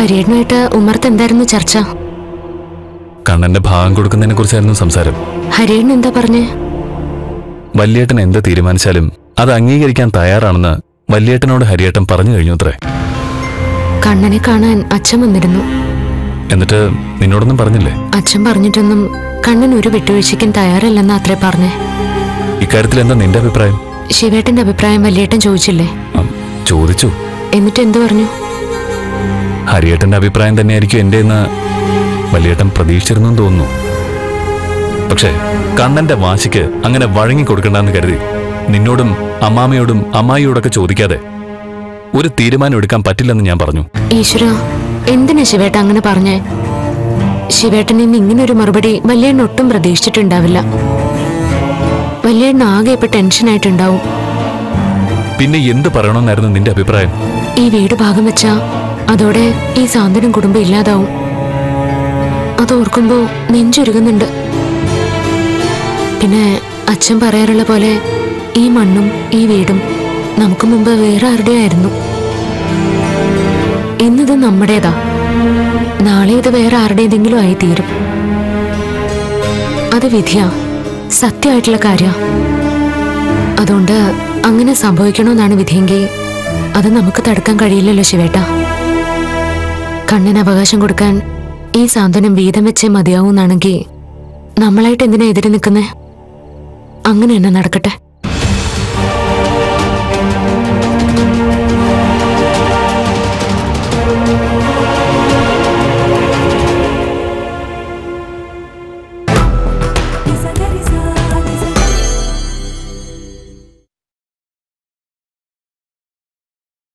ഹരിയേട്ടനുമായിട്ട് ഉമ്മർത്ത് എന്തായിരുന്നു ചർച്ച കണ്ണന്റെ ഭാഗം കൊടുക്കുന്നതിനെ കുറിച്ചായിരുന്നു സംസാരം ഹരിയേട്ടൻ എന്താ പറഞ്ഞേ വല്യേട്ടൻ എന്ത് തീരുമാനിച്ചാലും അത് അംഗീകരിക്കാൻ തയ്യാറാണെന്ന് വല്യേട്ടനോട് ഹരിയേട്ടൻ പറഞ്ഞു കഴിഞ്ഞു അത്രേ കണ്ണനെ കാണാൻ അച്ഛൻ വന്നിരുന്നു എന്നിട്ട് നിന്നോടൊന്നും പറഞ്ഞില്ലേ അച്ഛൻ പറഞ്ഞിട്ടൊന്നും കണ്ണൻ ഒരു വിട്ടുവീഴ്ചയ്ക്കും തയ്യാറല്ലെന്ന് അത്രേ പറഞ്ഞേ ഇക്കാര്യത്തിൽ എന്താ നിന്റെ അഭിപ്രായം ശിവേട്ടന്റെ അഭിപ്രായം വല്യേട്ടൻ ചോദിച്ചില്ലേ ഉം, ചോദിച്ചു എന്നിട്ട് എന്തു പറഞ്ഞു ഹരിയേട്ടന്റെ അഭിപ്രായം തന്നെയായിരിക്കും എന്റെ എന്ന് വല്യേട്ടൻ പ്രതീക്ഷിച്ചിരുന്നു എന്ന് തോന്നുന്നു പക്ഷേ കണ്ണന്റെ വാശിക്ക് അങ്ങനെ വഴങ്ങി കൊടുക്കണ്ടെന്ന് കരുതി നിന്നോടും അമ്മാമയോടും അമ്മായിയോടൊക്കെ ചോദിക്കാതെ ഒരു തീരുമാനം എടുക്കാൻ പറ്റില്ലെന്ന് ഞാൻ പറഞ്ഞു ഈശ്വര എന്തിനാ ശിവേട്ട അങ്ങനെ പറഞ്ഞേ ശിവേട്ടൻ ഇന്ന് ഇങ്ങനെ ഒരു മറുപടി വല്യേണ്ണ ഒട്ടും പ്രതീക്ഷിച്ചിട്ടുണ്ടാവില്ല വല്യേണ്ണ ആകെ ഇപ്പൊ ടെൻഷനായിട്ടുണ്ടാവും പിന്നെ എന്ത് പറയണമെന്നായിരുന്നു നിന്റെ അഭിപ്രായം ഈ വീട് ഭാഗം വെച്ചാ അതോടെ ഈ സാന്ത്വനം കുടുംബം ഇല്ലാതാവും അത് ഓർക്കുമ്പോ നെഞ്ചുരുകുന്നുണ്ട് പിന്നെ അച്ഛൻ പറയാറുള്ള പോലെ ഈ മണ്ണും ഈ വീടും നമുക്ക് മുമ്പ് വേറെ ആരുടെയായിരുന്നു ഇന്നിത് നമ്മുടേതാ നാളെ ഇത് വേറെ ആരുടേതെങ്കിലും ആയി തീരും അത് വിധിയാ സത്യമായിട്ടുള്ള കാര്യ അതുകൊണ്ട് അങ്ങനെ സംഭവിക്കണമെന്നാണ് വിധിയെങ്കിൽ അത് നമുക്ക് തടുക്കാൻ കഴിയില്ലല്ലോ ശിവേട്ട കണ്ണിന് അവകാശം കൊടുക്കാൻ ഈ സാന്ത്വനം വീതം വെച്ചേ മതിയാവൂന്നാണെങ്കിൽ നമ്മളായിട്ട് എന്തിനാ എതിരെ നിൽക്കുന്നേ അങ്ങനെ തന്നെ നടക്കട്ടെ